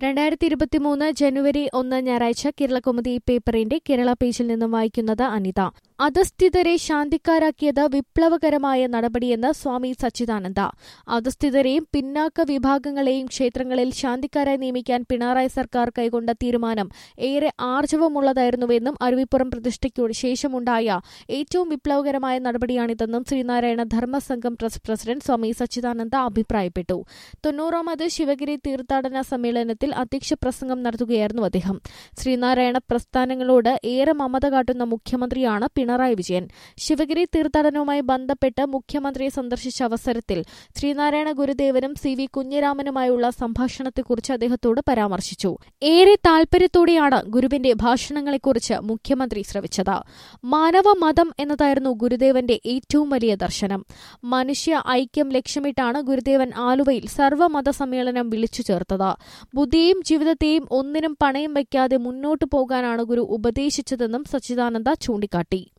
രണ്ടായിരത്തി ഇരുപത്തിമൂന്ന് ജനുവരി ഒന്ന് ഞായറാഴ്ച കേരളകൗമുദി പേപ്പറിന്റെ കേരള പേജിൽ നിന്നും വായിക്കുന്നത് അനിത അധസ്ഥിതരെ ശാന്തിക്കാരാക്കിയത് വിപ്ലവകരമായ നടപടിയെന്ന് സ്വാമി സച്ചിദാനന്ദ അധസ്ഥിതരെയും പിന്നാക്ക വിഭാഗങ്ങളെയും ക്ഷേത്രങ്ങളിൽ ശാന്തിക്കാരായി നിയമിക്കാൻ പിണറായി സർക്കാർ കൈക്കൊണ്ട തീരുമാനം ഏറെ ആർജവമുള്ളതായിരുന്നുവെന്നും അരുവിപ്പുറം പ്രതിഷ്ഠയ്ക്കു ശേഷമുണ്ടായ ഏറ്റവും വിപ്ലവകരമായ നടപടിയാണിതെന്നും ശ്രീനാരായണ ധർമ്മസംഘം ട്രസ്റ്റ് പ്രസിഡന്റ് സ്വാമി സച്ചിദാനന്ദ അഭിപ്രായപ്പെട്ടു തൊണ്ണൂറാമത് ശിവഗിരി തീർത്ഥാടന സമ്മേളനത്തിൽ അധ്യക്ഷ പ്രസംഗം നടത്തുകയായിരുന്നു അദ്ദേഹം ശ്രീനാരായണ പ്രസ്ഥാനങ്ങളോട് ഏറെ മമത കാട്ടുന്ന മുഖ്യമന്ത്രിയാണ് പിണറായി വിജയൻ ശിവഗിരി തീർത്ഥാടനവുമായി ബന്ധപ്പെട്ട് മുഖ്യമന്ത്രിയെ സന്ദർശിച്ച അവസരത്തിൽ ശ്രീനാരായണ ഗുരുദേവനും സി വി കുഞ്ഞിരാമനുമായുള്ള സംഭാഷണത്തെക്കുറിച്ച് അദ്ദേഹത്തോട് പരാമർശിച്ചു ഏറെ താൽപര്യത്തോടെയാണ് ഗുരുവിന്റെ ഭാഷണങ്ങളെക്കുറിച്ച് മുഖ്യമന്ത്രി ശ്രവിച്ചത് മാനവ മതം എന്നതായിരുന്നു ഗുരുദേവന്റെ ഏറ്റവും വലിയ ദർശനം മനുഷ്യ ഐക്യം ലക്ഷ്യമിട്ടാണ് ഗുരുദേവൻ ആലുവയിൽ സർവ്വമത സമ്മേളനം വിളിച്ചു ചേർത്തത് ബുദ്ധിയും ജീവിതത്തെയും ഒന്നിനും പണയം വയ്ക്കാതെ മുന്നോട്ടു പോകാനാണ് ഗുരു ഉപദേശിച്ചതെന്നും സച്ചിദാനന്ദ ചൂണ്ടിക്കാട്ടി